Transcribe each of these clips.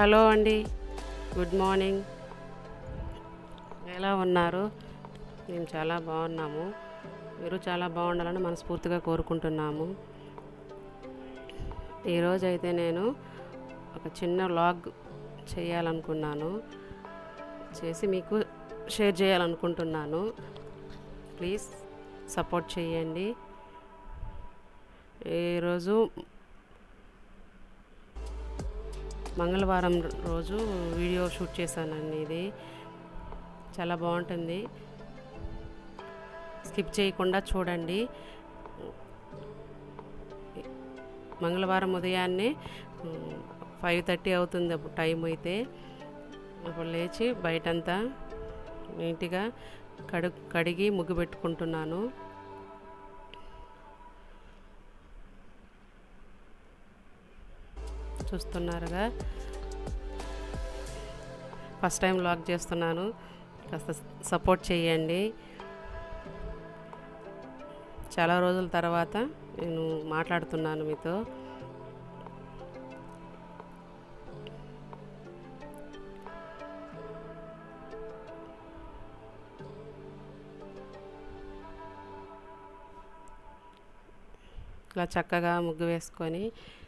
hello అండి good morning ఎలా ఉన్నారు మేము చాలా బాగున్నాము మీరు చాలా బాగుండాలని మనస్ఫూర్తిగా కోరుకుంటున్నాము ఈరోజు అయితే నేను ఒక చిన్న వ్లాగ్ చేయాలనుకున్నాను చేసి మీకు షేర్ చేయాలనుకుంటున్నాను ప్లీజ్ సపోర్ట్ చేయండి ఈరోజు మంగళవారం రోజు వీడియో షూట్ చేశానండి ఇది చాలా బాగుంటుంది స్కిప్ చేయకుండా చూడండి మంగళవారం ఉదయాన్నే ఫైవ్ థర్టీ అవుతుంది అప్పుడు టైం అయితే అప్పుడు లేచి బయటంతా నీట్గా కడు కడిగి ముగ్గు పెట్టుకుంటున్నాను చూస్తున్నారుగా ఫస్ట్ టైం లాక్ చేస్తున్నాను కాస్త సపోర్ట్ చేయండి చాలా రోజుల తర్వాత నేను మాట్లాడుతున్నాను మీతో ఇలా చక్కగా ముగ్గు వేసుకొని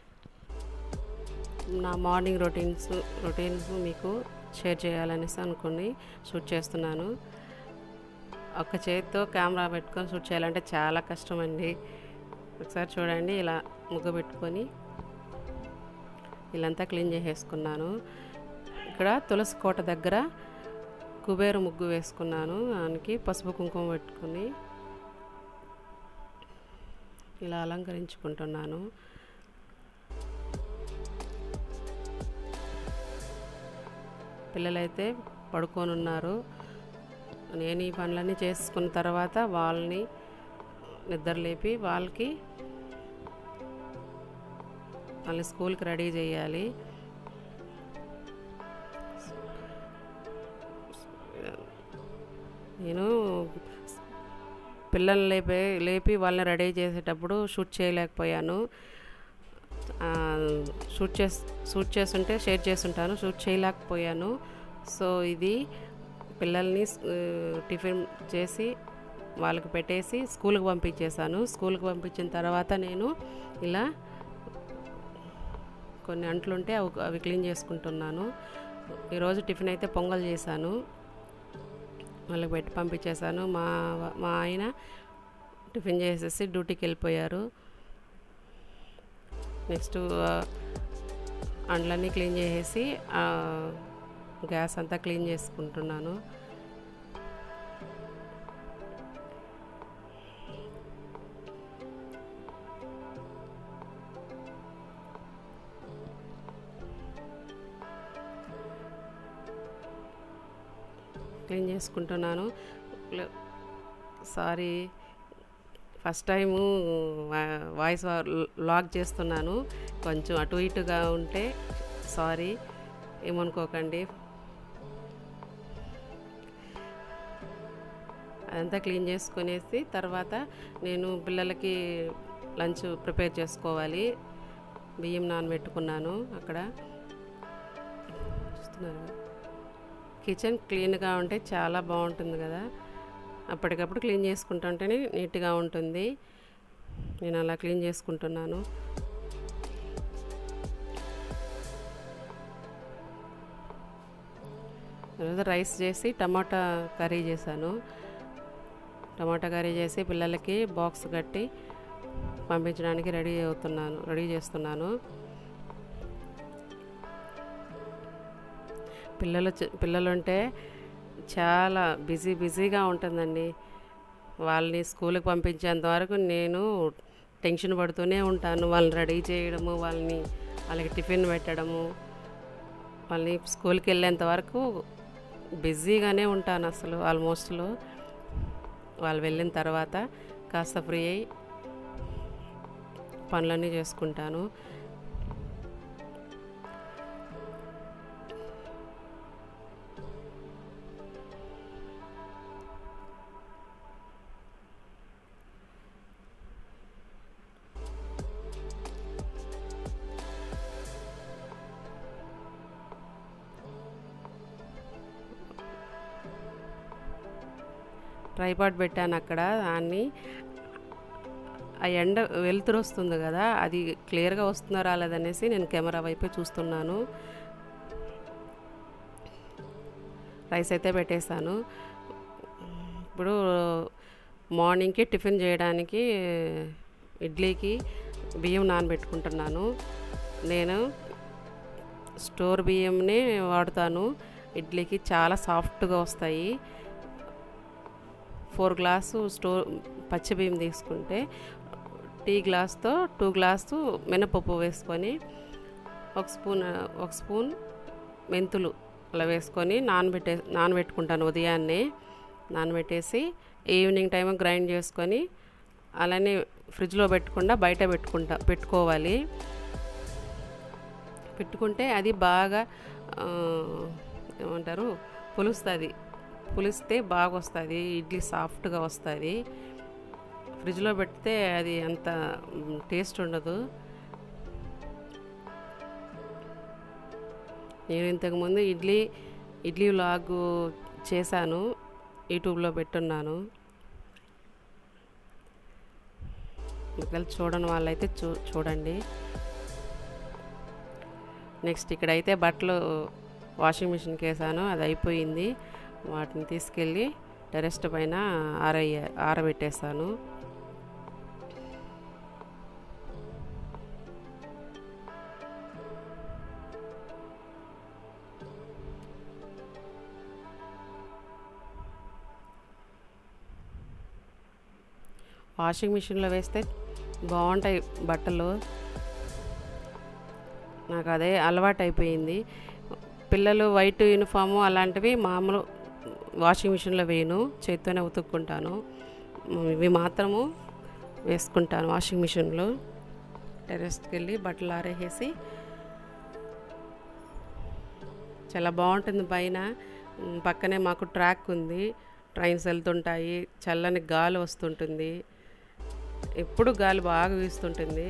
నా మార్నింగ్ రొటీన్స్ రొటీన్స్ మీకు షేర్ చేయాలనేసి అనుకుని షూట్ చేస్తున్నాను ఒక చేతితో కెమెరా పెట్టుకొని షూట్ చేయాలంటే చాలా కష్టం అండి ఒకసారి చూడండి ఇలా ముగ్గు పెట్టుకొని ఇలాంతా క్లీన్ చేసేసుకున్నాను ఇక్కడ తులసి కోట దగ్గర కుబేరు ముగ్గు వేసుకున్నాను దానికి పసుపు కుంకుమ పెట్టుకుని ఇలా అలంకరించుకుంటున్నాను పిల్లలైతే పడుకొని ఉన్నారు నేను ఈ పనులన్నీ చేసుకున్న తర్వాత వాళ్ళని నిద్ర లేపి వాళ్ళకి వాళ్ళని స్కూల్కి రెడీ చేయాలి నేను పిల్లల్ని లేపే లేపి వాళ్ళని రెడీ చేసేటప్పుడు షూట్ చేయలేకపోయాను షూట్ చేసి షూట్ చేస్తుంటే షేర్ చేస్తుంటాను షూట్ చేయలేకపోయాను సో ఇది పిల్లల్ని టిఫిన్ చేసి వాళ్ళకి పెట్టేసి స్కూల్కి పంపించేశాను స్కూల్కి పంపించిన తర్వాత నేను ఇలా కొన్ని అంట్లుంటే అవి అవి క్లీన్ చేసుకుంటున్నాను ఈరోజు టిఫిన్ అయితే పొంగల్ చేశాను వాళ్ళకి పెట్టి పంపించేశాను మా మా ఆయన టిఫిన్ చేసేసి డ్యూటీకి వెళ్ళిపోయారు నెక్స్ట్ అండ్లన్నీ క్లీన్ చేసేసి గ్యాస్ అంతా క్లీన్ చేసుకుంటున్నాను క్లీన్ చేసుకుంటున్నాను sorry first time voice log చేస్తున్నాను కొంచెం అటు ఇటుగా ఉంటే సారీ ఏమనుకోకండి అదంతా క్లీన్ చేసుకునేసి తర్వాత నేను పిల్లలకి లంచ్ ప్రిపేర్ చేసుకోవాలి బియ్యం నానబెట్టుకున్నాను అక్కడ చూస్తున్నారు కిచెన్ క్లీన్గా ఉంటే చాలా బాగుంటుంది కదా అప్పటికప్పుడు క్లీన్ చేసుకుంటుంటేనే నీట్గా ఉంటుంది నేను అలా క్లీన్ చేసుకుంటున్నాను ఈరోజు రైస్ చేసి టమాటా కర్రీ చేశాను టమాటా కర్రీ చేసి పిల్లలకి బాక్స్ కట్టి పంపించడానికి రెడీ అవుతున్నాను రెడీ చేస్తున్నాను పిల్లలు పిల్లలు ఉంటే చాలా బిజీ బిజీగా ఉంటుందండి వాళ్ళని స్కూల్కి పంపించేంత వరకు నేను టెన్షన్ పడుతూనే ఉంటాను వాళ్ళని రెడీ చేయడము వాళ్ళని వాళ్ళకి టిఫిన్ పెట్టడము వాళ్ళని స్కూల్కి వెళ్ళేంత వరకు బిజీగానే ఉంటాను అసలు ఆల్మోస్ట్లో వాళ్ళు వెళ్ళిన తర్వాత కాస్త ఫ్రీ అయ్యి పనులన్నీ చేసుకుంటాను ట్రైపాడ్ పెట్టాను అక్కడ దాన్ని ఆ ఎండ వెలుతురు వస్తుంది కదా అది క్లియర్గా వస్తుందో రాలేదనేసి నేను కెమెరా వైపే చూస్తున్నాను రైస్ అయితే పెట్టేశాను ఇప్పుడు మార్నింగ్కి టిఫిన్ చేయడానికి ఇడ్లీకి బియ్యం నానబెట్టుకుంటున్నాను నేను స్టోర్ బియ్యంని వాడుతాను ఇడ్లీకి చాలా సాఫ్ట్గా వస్తాయి ఫోర్ గ్లాసు స్టోర్ పచ్చి బియ్యం తీసుకుంటే టీ గ్లాస్తో టూ గ్లాసు మినపప్పు వేసుకొని ఒక స్పూన్ ఒక స్పూన్ మెంతులు అలా వేసుకొని నానబెట్టే నానబెట్టుకుంటాను ఉదయాన్నే నానబెట్టేసి ఈవినింగ్ టైం గ్రైండ్ చేసుకొని అలానే ఫ్రిడ్జ్లో పెట్టకుండా బయట పెట్టుకుంటా పెట్టుకోవాలి పెట్టుకుంటే అది బాగా ఆ, ఏమంటారు పులుస్తుంది పులిస్తే బాగా వస్తుంది ఇడ్లీ సాఫ్ట్గా వస్తుంది ఫ్రిడ్జ్లో పెడితే అది అంత మ్, టేస్ట్ ఉండదు నేను ఇంతకుముందు ఇడ్లీ ఇడ్లీ వ్లాగ్ చేశాను యూట్యూబ్లో పెట్టున్నాను ఒకవేళ చూడని వాళ్ళైతే చూ చూడండి నెక్స్ట్ ఇక్కడైతే బట్టలు వాషింగ్ మిషన్కి వేసాను అది అయిపోయింది వాటిని తీసుకెళ్ళి టెరెస్ట్ పైన ఆరయ్య ఆరబెట్టేస్తాను వాషింగ్ మిషన్లో వేస్తే బాగుంటాయి బట్టలు నాకు అదే అలవాటు అయిపోయింది పిల్లలు వైట్ యూనిఫాము అలాంటివి మామూలు వాషింగ్ మిషన్లో వేయను చేత్తోనే ఉతుక్కుంటాను ఇవి మాత్రము వేసుకుంటాను వాషింగ్ మిషన్లో టెరెస్ట్కి వెళ్ళి బట్టలు ఆరేసేసి చాలా బాగుంటుంది పైన ఉమ్, పక్కనే మాకు ట్రాక్ ఉంది ట్రైన్స్ వెళ్తుంటాయి చల్లని గాలి వస్తుంటుంది ఎప్పుడు గాలి బాగా వీస్తుంటుంది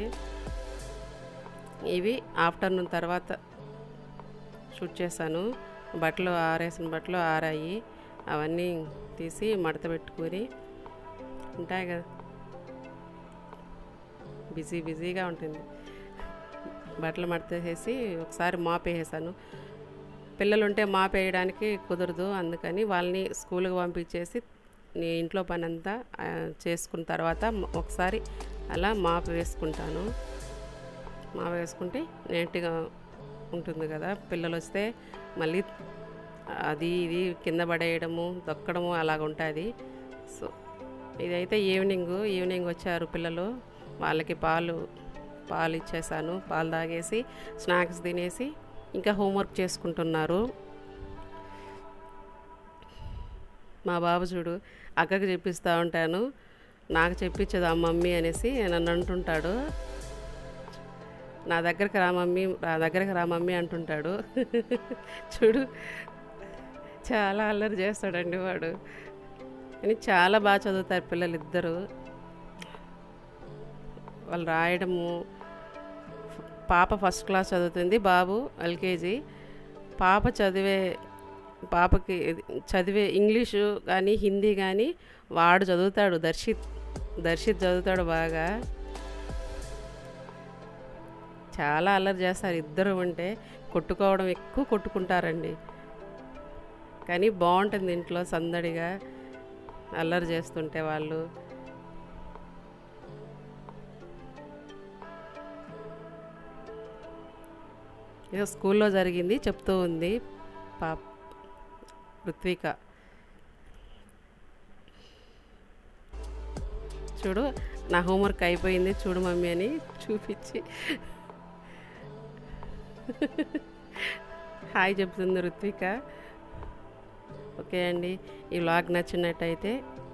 ఇవి ఆఫ్టర్నూన్ తర్వాత షూట్ చేశాను బట్టలు ఆరేసిన బట్టలు ఆరాయి అవన్నీ తీసి మడత పెట్టుకొని ఉంటాయి కదా బిజీ బిజీగా ఉంటుంది బట్టలు మడత వేసేసి ఒకసారి మాప్ వేసేసాను పిల్లలు ఉంటే మాప్ వేయడానికి కుదరదు అందుకని వాళ్ళని స్కూల్కి పంపించేసి నీ ఇంట్లో పని అంతా ఆ, చేసుకున్న తర్వాత మ- ఒకసారి అలా మాప్ వేసుకుంటాను మాప్ వేసుకుంటే నీట్గా ఉంటుంది కదా పిల్లలు వస్తే మళ్ళీ అది ఇది కింద పడేయడము దొక్కడము అలాగ ఉంటుంది సో ఇదైతే ఈవినింగ్ ఈవినింగ్ వచ్చారు పిల్లలు వాళ్ళకి పాలు పాలు ఇచ్చేసాను పాలు తాగేసి స్నాక్స్ తినేసి ఇంకా హోంవర్క్ చేసుకుంటున్నారు మా బాబు చూడు అక్కకి చెప్పిస్తూ ఉంటాను నాకు చెప్పించదు ఆ మమ్మీ అనేసి నన్ను అంటుంటాడు నా దగ్గరికి రా మమ్మీ నా దగ్గరికి రా మమ్మీ అంటుంటాడు చూడు చాలా అల్లరి చేస్తాడండి వాడు కానీ చాలా బాగా చదువుతారు పిల్లలు ఇద్దరు వాళ్ళు రాయడము పాప ఫస్ట్ క్లాస్ చదువుతుంది బాబు ఎల్కేజీ పాప చదివే పాపకి ఇది చదివే ఇంగ్లీషు కానీ హిందీ కానీ వాడు చదువుతాడు దర్శిత్ దర్శిత్ చదువుతాడు బాగా చాలా అల్లరి చేస్తారు ఇద్దరు ఉంటే కొట్టుకోవడం ఎక్కువ కొట్టుకుంటారండి కానీ బాగుంటుంది ఇంట్లో సందడిగా అల్లరి చేస్తుంటే వాళ్ళు ఏదో స్కూల్లో జరిగింది చెప్తూ ఉంది పాప ఋత్విక చూడు నా హోంవర్క్ అయిపోయింది చూడు మమ్మీ అని చూపించి హాయ్ చెప్తుంది ఋత్విక ఓకే అండి ఈ వ్లాగ్ నచ్చినట్టయితే